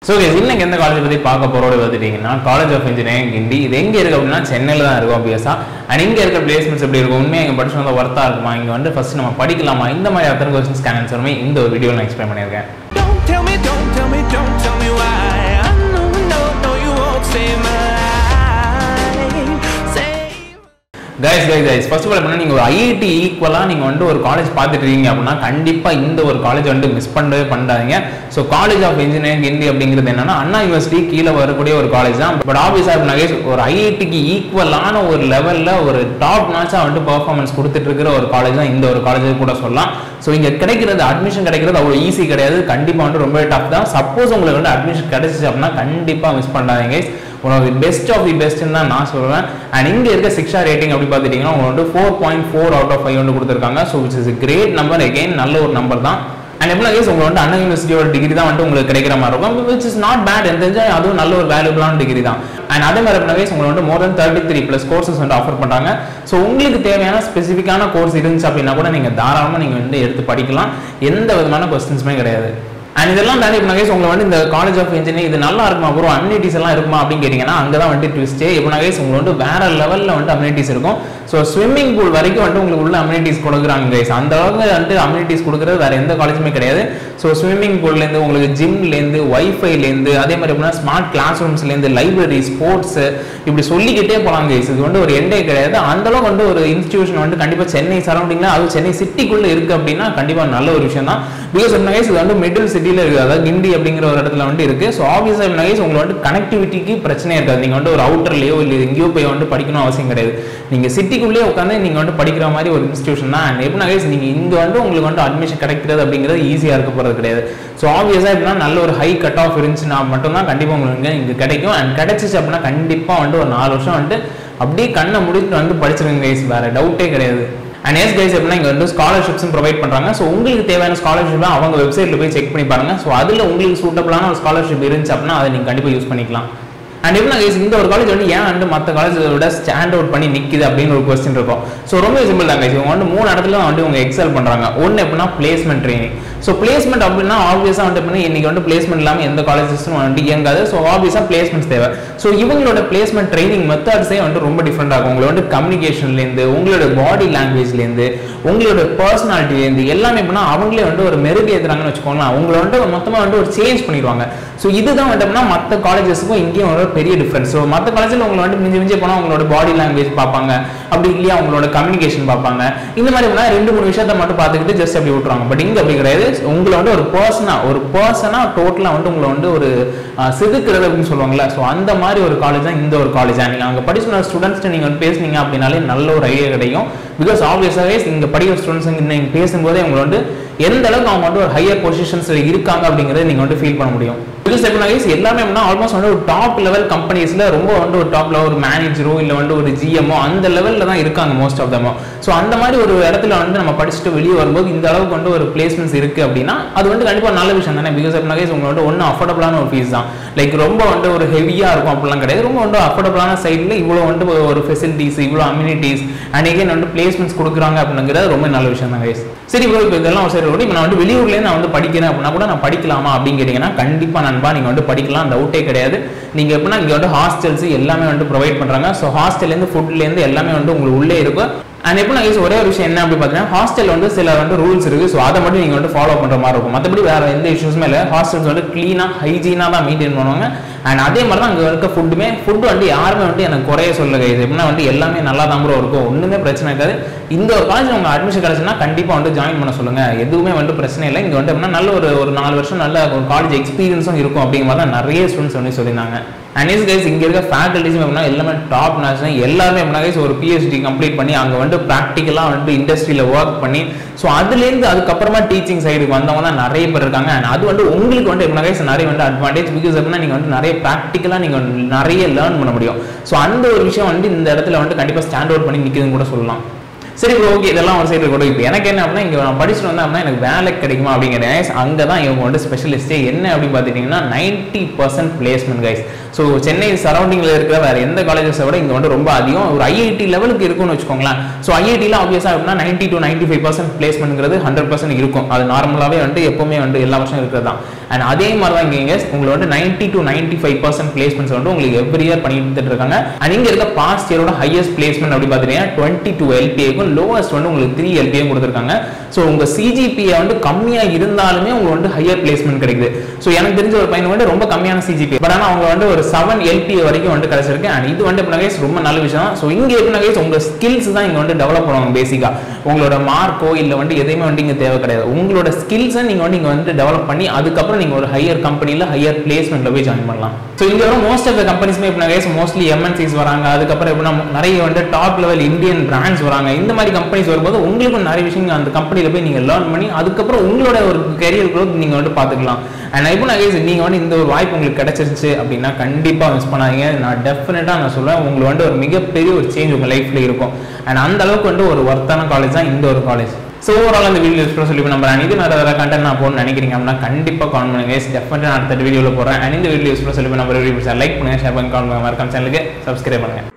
So இன்னைக்கு எந்த college பற்றி பார்க்க போகிறோம் பார்த்துட்டீங்கன்னா காலேஜ் ஆஃப் இன்ஜினியரிங் கிண்டி இது எங்கே இருக்குது அப்படின்னா சென்னையில் தான் இருக்கும் ஆப்வியஸாக அண்ட் இங்கே இருக்க பிளேஸ்மெண்ட்ஸ் எப்படி இருக்கும் உண்மையாக இங்கே படிச்சு வந்தால் ஒர்த்தாக இருக்குமா இங்கே வந்து ஃபர்ஸ்ட் நம்ம படிக்கலாமா இந்த மாதிரி அத்தனை கொஸ்டின்ஸ் கேன் ஆன்சருமே இந்த ஒரு வீடியோவில் நான் எக்ஸ்பிளைன் பண்ணியிருக்கேன் Don't tell me, don't tell me, don't tell me why. I know, no, no, you won't save my life. Save. Guys guys guys first of all எப்படின்னா நீங்கள் ஒரு ஐஐடி ஈக்குவலாக நீங்கள் வந்து ஒரு காலேஜ் பார்த்துட்டு இருக்கீங்க அப்படின்னா கண்டிப்பாக இந்த ஒரு காலேஜ் வந்து மிஸ் பண்ணவே பண்ணாதீங்க so college of engineering Guindy அப்படிங்கிறது என்னன்னா அண்ணா யூனிவர்சிட்டி கீழே வரக்கூடிய ஒரு காலேஜ் தான் பட் ஆஃபீஸாக எப்படின்னா guys, ஒரு ஐஐடிக்கு ஈக்குவலான ஒரு லெவலில் ஒரு டாப் நாச்சாக வந்து பர்ஃபார்மன்ஸ் கொடுத்துட்டு இருக்கிற ஒரு காலேஜ் தான் இந்த ஒரு காலேஜ் கூட சொல்லலாம் ஸோ இங்கே கிடைக்கிறது அட்மிஷன் கிடைக்கிறது அவ்வளோ ஈஸி கிடையாது கண்டிப்பாக வந்து ரொம்ப டஃப் தான் சப்போஸ் உங்களுக்கு வந்து அட்மிஷன் கிடைச்சிச்சு அப்படின்னா கண்டிப்பாக மிஸ் பண்ணாதீங்க guys. One of the best of the பெஸ்ட்னு தான் நான் சொல்லுவேன் அண்ட் இங்கே இருக்க சிக்ஸா ரேட்டிங் அப்படி பார்த்துட்டீங்கன்னா உங்களுக்கு வந்து four point four out of five வந்து கொடுத்துருக்காங்க so which is great number again நல்ல ஒரு நம்பர் தான் அண்ட் எப்படி கேஸ் உங்களுக்கு வந்து அண்ணா யூனிவர்சிட்டியோட டிகிரி தான் வந்து உங்களுக்கு கிடைக்கிற மாதிரி இருக்கும் விச் இஸ் நாட் பேட் எனக்கு தெரிஞ்சா அதுவும் நல்ல ஒரு வேல்யூபிளான டிகிரி தான் அண்ட் அதே மாதிரி எப்படின்னா உங்களுக்கு வந்து more than thirty three plus courses வந்து ஆஃபர் பண்ணுறாங்க ஸோ உங்களுக்கு தேவையான ஸ்பெசிஃபிக்கான கோர்ஸ் இருந்துச்சு அப்படின்னா கூட நீங்கள் தாராளமாக நீங்கள் வந்து எடுத்து படிக்கலாம் எந்த விதமான கொஸ்டின்ஸுமே கிடையாது அண்ட் இதெல்லாம் தாண்டி இப்போ நகைஸ் உங்களை வந்து இந்த காலேஜ் ஆஃப் இன்ஜினியரிங் இது நல்லா இருக்குமா ப்ரோ அம்யூனிட்டிஸ் எல்லாம் இருக்குமா அப்படின்னு கேட்டிங்கன்னா அங்கே தான் வந்துட்டு ட்விஸ்டே இப்போ நகைஸ் உங்களுக்கு வந்து வேற லெவலில் வந்து அம்யூனிட்டிஸ் இருக்கும் ஸோ ஸ்விம்மிங் பூல் வரைக்கும் வந்து உங்களுக்கு உள்ள அம்யூனிட்டிஸ் கொடுக்குறாங்க கைஸ் அந்த அளவுக்கு வந்து அம்யூனிட்டிஸ் கொடுக்குறது வேற எந்த காலேஜுமே கிடையாது ஸோ ஸ்விம்மிங் பூல்லேருந்து உங்களுக்கு ஜிம்லேருந்து ஒய்ஃபைலேருந்து அதே மாதிரி எப்படின்னா ஸ்மார்ட் கிளாஸ் ரூம்ஸ்லேருந்து லைப்ரரி ஸ்போர்ட்ஸ் இப்படி சொல்லிக்கிட்டே போகலாம் கைஸ் இது வந்து ஒரு எண்டே கிடையாது அந்த அளவுக்கு வந்து ஒரு இன்ஸ்டியூஷன் வந்து கண்டிப்பாக சென்னை சரௌண்டிங்கில் அதுவும் சென்னை சிட்டிக்குள்ளே இருக்குது அப்படின்னா கண்டிப்பாக நல்ல ஒரு விஷயம் தான் பிகாஸ் நகைஸ் இது வந்து மிடில் சிட்டியில் இருக்குது அதாவது கிண்டி அப்படிங்கிற ஒரு இடத்துல வந்து இருக்குது ஸோ ஆப்வியஸாக நகைஸ் உங்களுக்கு வந்து கனெக்டிவிட்டிக்கு பிரச்சனையே இருக்காது நீங்கள் வந்து ஒரு அவுட்டர்லேயோ இல்லை எங்கேயோ போய் வந்து படிக்கணும் அவசியம் கிடையாது நீங்கள் சிட்டிக்குள்ளேயே உட்காந்து நீங்கள் வந்து படிக்கிற மாதிரி ஒரு இன்ஸ்டியூஷன் தான் அண்ட் எப்படி நகைஸ் நீங்கள் இங்கே வந்து உங்களுக்கு வந்து அட்மிஷன் கிடைக்கிறது அப்படிங்கிறது ஈஸியாக இருக்க போகிறது கிடையாது ஸோ ஆப்வியஸாக எப்படின்னா நல்ல ஒரு ஹை கட் ஆஃப் இருந்துச்சுன்னா மட்டும்தான் கண்டிப்பாக உங்களுக்கு இங்கே கிடைக்கும் அண்ட் கிடைச்சிச்சு அப்படின்னா கண்டிப்பாக வந்து ஒரு நாலு வருஷம் வந்துட்டு அப்படியே கண்ணை முடிச்சுட்டு வந்து படிச்சிருங்க கைஸ் வேறு டவுட்டே கிடையாது அண்ட் எஸ் கைஸ் எப்படின்னா இங்கே வந்து ஸ்காலர்ஷிப்ஸும் ப்ரொவைட் பண்ணுறாங்க ஸோ உங்களுக்கு தேவையான ஸ்காலர்ஷிப் அவங்க வெப்சைட்டில் போய் செக் பண்ணி பாருங்க ஸோ அதில் உங்களுக்கு சூட்டபிளான ஒரு ஸ்காலர்ஷிப் இருந்துச்சு அப்படின்னா அதை நீங்கள் கண்டிப்பாக யூஸ் பண்ணிக்கலாம் அண்ட் எப்படின்னா guys, இந்த ஒரு காலேஜ் வந்து ஏன் வந்து மற்ற காலேஜை விட ஸ்டாண்ட் அவுட் பண்ணி நிற்குது அப்படின்னு ஒரு கொஸ்டின் இருக்கும் ஸோ ரொம்ப சிம்பிள் தான் guys. இவங்க வந்து மூணு இடத்துல வந்து இவங்க எக்ஸல் பண்ணுறாங்க ஒன்று எப்படின்னா பிளேஸ்மெண்ட் ட்ரைனிங் ஸோ பிளேஸ்மெண்ட் அப்படின்னா ஆப்வியஸாக வந்து எப்படின்னா இன்னைக்கு வந்து பிளேஸ்மெண்ட் இல்லாமல் எந்த காலேஜஸும் வந்து இயங்காது ஸோ ஆப்வியஸாக பிளேஸ்மெண்ட்ஸ் தேவை ஸோ இவங்களோட பிளேஸ்மெண்ட் ட்ரைனிங் மெத்தட்ஸே வந்து ரொம்ப டிஃப்ரெண்ட் ஆகும் உங்களோட வந்து கம்யூனிகேஷன்லேருந்து உங்களோட பாடி லாங்குவேஜ்லேருந்து உங்களோட பர்சனாலிட்டிலேருந்து எல்லாமே எப்படின்னா அவங்களே வந்து ஒரு மெருகு ஏற்றுறாங்கன்னு வச்சுக்கோங்களேன் அவங்கள வந்து மொத்தமாக வந்து ஒரு சேஞ்ச் பண்ணிடுவாங்க ஸோ இதுதான் வந்து எப்படின்னா மற்ற காலேஜஸுக்கும் இங்கேயும் ஒரு பெரிய டிஃப்ரென்ஸ் ஸோ மற்ற காலேஜில் உங்களை வந்து மிஞ்சி மிஞ்சி போனால் உங்களோட பாடி லாங்குவேஜ் பார்ப்பாங்க அப்படி இல்லையா அவங்களோட கம்யூனிகேஷன் பார்ப்பாங்க இந்த மாதிரி எப்படின்னா ரெண்டு மூணு விஷயத்த மட்டும் பார்த்துக்கிட்டு ஜஸ்ட் அப்படி விட்டுருவாங்க பட் இங்கே அப்படி கிடையாது உங்களை வந்து ஒரு பர்சனா ஒரு பர்சனா டோட்டலாக வந்து உங்களை வந்து ஒரு அஹ், செதுக்குறது அப்படின்னு சொல்லுவாங்கல்ல ஸோ அந்த மாதிரி ஒரு காலேஜ் தான் இந்த ஒரு காலேஜ் நீங்கள் அங்கே படிச்சுன ஸ்டூடெண்ட்ஸ்ட்டு நீங்கள் வந்து பேசுனீங்க அப்படின்னாலே நல்ல ஒரு ஐடியா கிடைக்கும் பிகாஸ் ஆப்வியஸாகவே இங்கே படிக்கிற ஸ்டூடெண்ட்ஸ் நீங்கள் பேசும்போதே உங்களை வந்து எந்த அளவுக்கு அவங்க வந்து ஒரு ஹையர் பொசிஷன்ஸ்ல இருக்காங்க அப்படிங்கறத நீங்க வந்து ஃபீல் பண்ண முடியும் பிகாஸ் எப்படின்னா guys, எல்லாமே எப்படின்னா ஆல்மோஸ்ட் வந்து ஒரு டாப் லெவல் கம்பெனிஸ்ல ரொம்ப வந்து ஒரு டாப் லெவல் ஒரு மேனேஜரோ இல்ல வந்து ஒரு ஜிஎம்ஓ அந்த லெவல்ல தான் இருக்காங்க மோஸ்ட் ஆஃப் தமோ ஸோ அந்த மாதிரி ஒரு இடத்துல வந்து நம்ம படிச்சுட்டு வெளியே வரும்போது இந்த அளவுக்கு வந்து ஒரு பிளேஸ்மெண்ட்ஸ் இருக்கு அப்படின்னா அது வந்து கண்டிப்பா நல்ல விஷயம் தானே பிகாஸ் எப்படின்னா guys, உங்களுக்கு வந்து ஒன்றும் அஃபோர்டபுளான ஒரு ஃபீஸ் தான் லைக் ரொம்ப வந்து ஒரு ஹெவியா இருக்கும் அப்படிலாம் கிடையாது ரொம்ப வந்து அஃபோர்டபுளான சைடில் இவ்வளோ வந்து ஒரு ஃபெசிலிட்டிஸ் இவ்வளோ அம்யூனிட்டிஸ் அண்ட் again வந்து பிளேஸ்மெண்ட்ஸ் கொடுக்குறாங்க அப்படிங்கிறது ரொம்ப நல்ல விஷயம் தான் guys. சரி ப்ரோ இப்போ இதெல்லாம் சரி இப்போ நான் வந்து வெளியூர்லேருந்து நான் வந்து படிக்கிறேன் அப்படின்னா கூட நான் படிக்கலாமா அப்படின்னு கேட்டிங்கன்னா கண்டிப்பாக நண்பா நீங்கள் வந்து படிக்கலாம் டவுட்டே கிடையாது நீங்கள் எப்படின்னா இங்கே வந்து ஹாஸ்டல்ஸ் எல்லாமே வந்து ப்ரொவைட் பண்ணுறாங்க ஸோ ஹாஸ்டல்லேருந்து ஃபுட்லேருந்து எல்லாமே வந்து உங்களுக்கு உள்ளே இருக்கும் அண்ட் எப்போ நான் ஒரே ஒரு விஷயம் என்ன அப்படி பார்த்தீங்கன்னா ஹாஸ்டல் வந்து சில வந்து ரூல்ஸ் இருக்குது ஸோ அதை மட்டும் நீங்கள் வந்து ஃபாலோ பண்ணுற மாதிரி இருக்கும் மற்றபடி வேறு எந்த இஷ்யூஸுமே இல்லை ஹாஸ்டல்ஸ் வந்து க்ளீனாக ஹைஜீனாக தான் மெயின்டைன் பண்ணுவாங்க அண்ட் அதே மாதிரி தான் அங்கே இருக்க ஃபுட்டுமே ஃபுட் வந்து யாருமே வந்து எனக்கு குறைய சொல்ல கைது எப்படின்னா வந்து எல்லாமே நல்லா தான் ப்ரோ இருக்கும் ஒன்றுமே பிரச்சனை இருக்காது இந்த ஒரு காலேஜ் உங்கள் அட்மிஷன் கிடச்சுன்னா கண்டிப்பாக வந்து ஜாயின் பண்ண சொல்லுங்கள் எதுவுமே வந்து பிரச்சனை இல்லை இங்கே வந்து எப்படின்னா நல்ல ஒரு ஒரு நாலு வருஷம் நல்ல ஒரு காலேஜ் எக்ஸ்பீரியன்ஸும் இருக்கும் அப்படிங்கிற மாதிரி தான் நிறைய ஸ்டூடெண்ட்ஸ் வந்து சொல்லியிருந்தாங்க அண்ட் இஸ் கைஸ் இங்கே இருக்க ஃபேக்கல்ட்டிஸும் எப்படின்னா எல்லாமே டாப் நேஷனல் எல்லாருமே எப்படின்னா guys ஒரு பிஹெச்டி கம்ப்ளீட் பண்ணி அங்கே வந்து ப்ராக்டிக்கலாக வந்து இண்டஸ்ட்ரியில் ஒர்க் பண்ணி ஸோ அதுலேருந்து அதுக்கப்புறமா டீச்சிங் சைடுக்கு வந்தவங்க தான் நிறைய பேர் இருக்காங்க அண்ட் அது வந்து உங்களுக்கு வந்து எப்படின்னா guys நிறைய வந்து அட்வான்டேஜ் பிகாஸ் எப்படின்னா நீங்கள் வந்து நிறைய ப்ராக்டிக்கலாக நீங்கள் நிறைய லேர்ன் பண்ண முடியும் ஸோ அந்த ஒரு விஷயம் வந்து இந்த இடத்துல வந்து கண்டிப்பாக ஸ்டாண்ட் அவுட் பண்ணி நிற்குதுன்னு கூட சொல்லலாம் சரி ப்ரோ ஓகே இதெல்லாம் ஒரு சைடு கூட இப்போ எனக்கு என்ன அப்படின்னா இங்கே நான் படிச்சுட்டு வந்தேன் அப்படின்னா எனக்கு வேலை கிடைக்குமா அப்படிங்கிறேன் அங்கே தான் இவங்க வந்து ஸ்பெஷலிஸ்ட்டே என்ன அப்படின்னு பார்த்துட்டிங்கன்னா ninety percent placement guys so Chennai சரௌண்டிங்கில் இருக்கிற வேறு எந்த காலேஜஸை விட இங்கே வந்து ரொம்ப அதிகம் ஒரு ஐஐடி லெவலுக்கு இருக்கும்னு வச்சுக்கோங்களேன் ஸோ ஐஐடியில் ஆப்வியஸாக அப்படின்னா ninety to ninety five percent பிளேஸ்மெண்ட்ங்கிறது ஹண்ட்ரட் பர்சன்ட் இருக்கும் அது நார்மலாகவே வந்து எப்போவுமே வந்து எல்லா வருஷம் இருக்கிறது தான் அண்ட் அதே மாதிரி தான் இங்கே உங்களுக்கு வந்து ninety to ninety five percent placements வந்து உங்களுக்கு எவ்ரி இயர் பண்ணி கொடுத்துட்டு இருக்காங்க அண்ட் இங்கே இருக்க பாஸ்ட் இயரோட ஹையஸ்ட் பிளேஸ்மெண்ட் அப்படி பார்த்தீங்கன்னா டுவெண்ட்டி டூ எல்பிஏக்கும் லோவஸ்ட் வந்து உங்களுக்கு த்ரீ எல்பிஏ கொடுத்துருக்காங்க ஸோ உங்கள் சிஜிபிஏ வந்து கம்மியாக இருந்தாலுமே உங்களுக்கு வந்து ஹையர் பிளேஸ்மெண்ட் கிடைக்குது ஸோ எனக்கு தெரிஞ்ச ஒரு பையன் வந்து ரொம்ப கம்மியான சிஜிபி பட் ஆனால் அவங்க வந்து ஒரு செவன் எல்பிஏ வரைக்கும் வந்து கிடைச்சிருக்கு அண்ட் இது வந்து எப்படின்னா guys ரொம்ப நல்ல விஷயம் ஸோ இங்கே எப்படின்னா guys உங்க ஸ்கில்ஸ் தான் இங்கே வந்து டெவலப் பண்ணுவாங்க பேசிக்காக உங்களோட மார்க்கோ இல்லை வந்து எதையுமே வந்து இங்கே தேவை கிடையாது உங்களோட ஸ்கில்ஸை நீங்கள் வந்து இங்கே வந்து டெவலப் பண்ணி அதுக்கப்புறம் நீங்கள் ஒரு ஹையர் கம்பெனியில் ஹையர் பிளேஸ்மெண்ட்டில் போய் ஜாயின் பண்ணலாம் ஸோ இங்கே வர மோஸ்ட் ஆஃப் த கம்பெனிஸ்மே எப்படின்னா guys மோஸ்ட்லி எம்என்சிஸ் வராங்க அதுக்கப்புறம் எப்படின்னா நிறைய வந்து டாப் லெவல் இந்தியன் பிராண்ட்ஸ் வராங்க இந்த மாதிரி கம்பெனிஸ் வரும்போது உங்களுக்கு நிறைய விஷயங்கள் அந்த கம்பெனியில் போய் நீங்கள் லேர்ன் பண்ணி அதுக்கப்புறம் உங்களோட ஒரு கெரியர் growth நீங்கள் வந்து பார்த்துக்கலாம் அண்ட் இப்போ நான் கேஸ் நீங்கள் வந்து இந்த ஒரு வாய்ப்பு உங்களுக்கு கிடைச்சிருச்சு அப்படின்னா கண்டிப்பாக மிஸ் பண்ணாதீங்க நான் டெஃபினட்டாக நான் சொல்லுவேன் உங்களுக்கு வந்து ஒரு மிகப்பெரிய ஒரு சேஞ்ச் உங்கள் லைஃப்பில் இருக்கும் அண்ட் அந்த அளவுக்கு வந்து ஒரு ஒர்த்தான காலேஜ் தான் இந்த ஒரு காலேஜ் ஸோ ஓவரால் அந்த வீடியோ யூஸ்ஃபுல்லாக சொல்லி நம்புறேன் இது நிறைய வேறு கண்டென்ட் நான் போகணும்னு நினைக்கிறீங்க அப்படின்னா கண்டிப்பாக கால் பண்ணுங்க டெஃபினட்டாக நான் அடுத்த வீடியோவில் போகிறேன் அண்ட் இந்த வீடியோ யூஸ்ஃபுல்லாக சொல்லி நம்ம வீடியோ லைக் பண்ணுங்க ஷேர் பண்ணுங்க கால் பண்ணுங்க மறக்காம சேனலுக்கு சப்ஸ்கிரைப் பண்ணுங்க